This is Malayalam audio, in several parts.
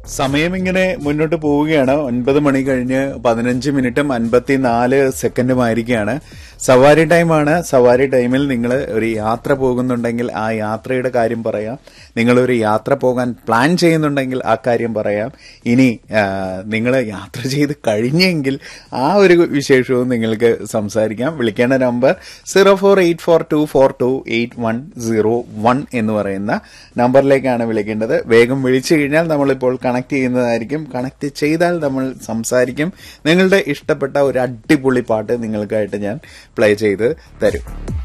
സമയം ഇങ്ങനെ മുന്നോട്ട് പോവുകയാണ് ഒൻപത് മണി കഴിഞ്ഞ് പതിനഞ്ച് മിനിറ്റും അൻപത്തിനാല് സെക്കൻഡുമായിരിക്കുകയാണ് സവാരി ടൈമാണ് സവാരി ടൈമിൽ നിങ്ങൾ ഒരു യാത്ര പോകുന്നുണ്ടെങ്കിൽ ആ യാത്രയുടെ കാര്യം പറയാം നിങ്ങൾ ഒരു യാത്ര പോകാൻ പ്ലാൻ ചെയ്യുന്നുണ്ടെങ്കിൽ ആ കാര്യം പറയാം ഇനി നിങ്ങൾ യാത്ര ചെയ്ത് കഴിഞ്ഞെങ്കിൽ ആ ഒരു വിശേഷവും നിങ്ങൾക്ക് സംസാരിക്കാം വിളിക്കേണ്ട number zero four eight four two four two eight one zero one എന്ന് പറയുന്ന നമ്പറിലേക്കാണ് വിളിക്കേണ്ടത് വേഗം വിളിച്ചു കഴിഞ്ഞാൽ നമ്മളിപ്പോൾ കണക്ട് ചെയ്യുന്നതായിരിക്കും കണക്ട് ചെയ്താൽ നമ്മൾ സംസാരിക്കും നിങ്ങളുടെ ഇഷ്ടപ്പെട്ട ഒരു അടിപൊളി പാട്ട് നിങ്ങൾക്കായിട്ട് ഞാൻ പ്ലേ ചെയ്ത് തരും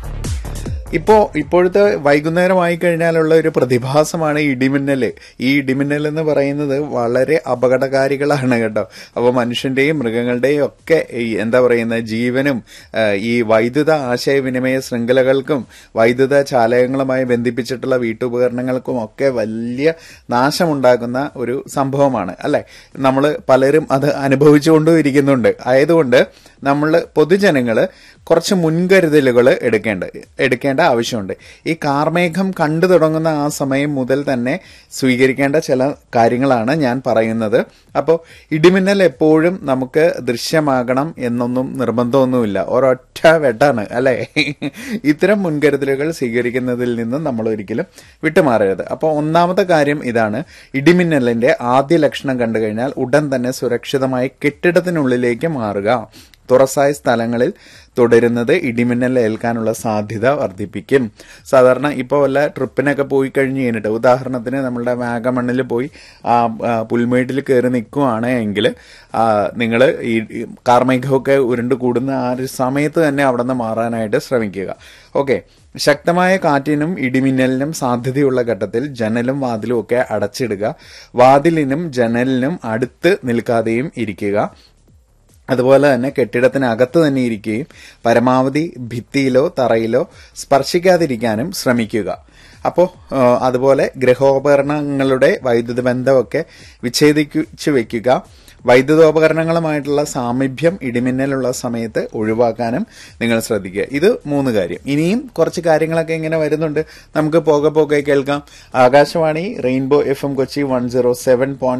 ഇപ്പോ ഇപ്പോഴത്തെ വൈകുന്നേരമായി കഴിഞ്ഞാലുള്ള ഒരു പ്രതിഭാസമാണ് ഇടിമിന്നല് ഈ ഇടിമിന്നൽ എന്ന് പറയുന്നത് വളരെ അപകടകാരികളാണ് കേട്ടോ അപ്പോൾ മനുഷ്യന്റെയും മൃഗങ്ങളുടെയും ഒക്കെ ഈ എന്താ പറയുന്ന ജീവനും ആ, ഈ വൈദ്യുത ആശയവിനിമയ ശൃംഖലകൾക്കും വൈദ്യുത ചാലകങ്ങളുമായി ബന്ധിപ്പിച്ചിട്ടുള്ള വീട്ടുപകരണങ്ങൾക്കും ഒക്കെ വലിയ നാശമുണ്ടാക്കുന്ന ഒരു സംഭവമാണ് അല്ലെ നമ്മൾ പലരും അത് അനുഭവിച്ചുകൊണ്ടും ഇരിക്കുന്നുണ്ട് ആയതുകൊണ്ട് നമ്മൾ പൊതുജനങ്ങൾ കുറച്ച് മുൻകരുതലുകൾ എടുക്കേണ്ട എടുക്കേണ്ട ആവശ്യമുണ്ട് ഈ കാർമേഘം കണ്ടു തുടങ്ങുന്ന ആ സമയം മുതൽ തന്നെ സ്വീകരിക്കേണ്ട ചില കാര്യങ്ങളാണ് ഞാൻ പറയുന്നത് അപ്പോൾ ഇടിമിന്നൽ എപ്പോഴും നമുക്ക് ദൃശ്യമാകണം എന്നൊന്നും നിർബന്ധമൊന്നുമില്ല ഒരൊറ്റ വെട്ടാണ് അല്ലെ ഇത്തരം മുൻകരുതലുകൾ സ്വീകരിക്കുന്നതിൽ നിന്നും നമ്മൾ ഒരിക്കലും വിട്ടുമാറരുത് അപ്പോൾ ഒന്നാമത്തെ കാര്യം ഇതാണ് ഇടിമിന്നലിന്റെ ആദ്യ ലക്ഷണം കണ്ടു കഴിഞ്ഞാൽ ഉടൻ തന്നെ സുരക്ഷിതമായി കെട്ടിടത്തിനുള്ളിലേക്ക് മാറുക തുറസായ സ്ഥലങ്ങളിൽ തുടരുന്നത് ഇടിമിന്നൽ ഏൽക്കാനുള്ള സാധ്യത വർദ്ധിപ്പിക്കും സാധാരണ ഇപ്പോൾ വല്ല ട്രിപ്പിനൊക്കെ പോയി കഴിഞ്ഞ് കഴിഞ്ഞിട്ട് ഉദാഹരണത്തിന് നമ്മളുടെ വാഗമണ്ണിൽ പോയി ആ ആ, പുൽമേട്ടിൽ കയറി നിൽക്കുവാണ് എങ്കിൽ നിങ്ങൾ ഈ ഈ കാർമേഘമൊക്കെ ഉരുണ്ട് കൂടുന്ന ആ ഒരു സമയത്ത് തന്നെ അവിടെ നിന്ന് മാറാനായിട്ട് ശ്രമിക്കുക ഓക്കെ ശക്തമായ കാറ്റിനും ഇടിമിന്നലിനും സാധ്യതയുള്ള ഘട്ടത്തിൽ ജനലും വാതിലും ഒക്കെ അടച്ചിടുക വാതിലിനും ജനലിനും അടുത്ത് നിൽക്കാതെയും ഇരിക്കുക അതുപോലെ തന്നെ കെട്ടിടത്തിനകത്ത് തന്നെ ഇരിക്കുകയും പരമാവധി ഭിത്തിയിലോ തറയിലോ സ്പർശിക്കാതിരിക്കാനും ശ്രമിക്കുക അപ്പോൾ അതുപോലെ ഗൃഹോപകരണങ്ങളുടെ വൈദ്യുത ബന്ധമൊക്കെ വിച്ഛേദിച്ചു വെക്കുക വൈദ്യുതോപകരണങ്ങളുമായിട്ടുള്ള സാമീപ്യം ഇടിമിന്നലുള്ള സമയത്ത് ഒഴിവാക്കാനും നിങ്ങൾ ശ്രദ്ധിക്കുക ഇത് മൂന്ന് കാര്യം ഇനിയും കുറച്ച് കാര്യങ്ങളൊക്കെ ഇങ്ങനെ വരുന്നുണ്ട് നമുക്ക് പോകെ പോകെ കേൾക്കാം Akashvani rainbow F M Kochi one zero seven